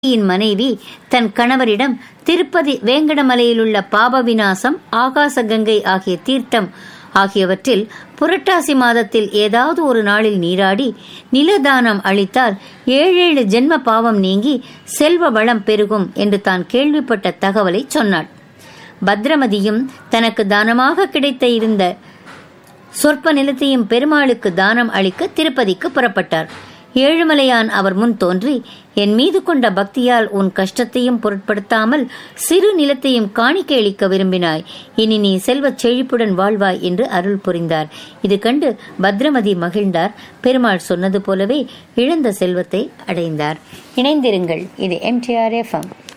யின் மனைவி தன் கணவரிடம் திருப்பதி வேங்கடமலையிலுள்ள பாப விநாசம் ஆகாச கங்கை ஆகிய தீர்த்தம் ஆகியவற்றில் புரட்டாசி மாதத்தில் ஏதாவது ஒரு நாளில் நீராடி நிலதானம் அளித்தால் ஏழேழு ஜென்ம பாவம் நீங்கி செல்வ வளம் பெருகும் என்று தான் கேள்விப்பட்ட தகவலை சொன்னாள் பத்ரமதியும் தனக்கு தானமாக கிடைத்த இருந்த சொற்ப நிலத்தையும் பெருமாளுக்கு தானம் அளிக்க திருப்பதிக்கு புறப்பட்டார் ஏழுமலையான் அவர் முன் தோன்றி என் மீது கொண்ட பக்தியால் உன் கஷ்டத்தையும் பொருட்படுத்தாமல் சிறு நிலத்தையும் காணிக்கை அளிக்க விரும்பினாய் இனி நீ செல்வச் செழிப்புடன் வாழ்வாய் என்று அருள் புரிந்தார் இது கண்டு பத்ரமதி மகிழ்ந்தார் பெருமாள் சொன்னது போலவே இழந்த செல்வத்தை அடைந்தார் இணைந்திருங்கள் இது எம்டிஆர் எஃப்எம்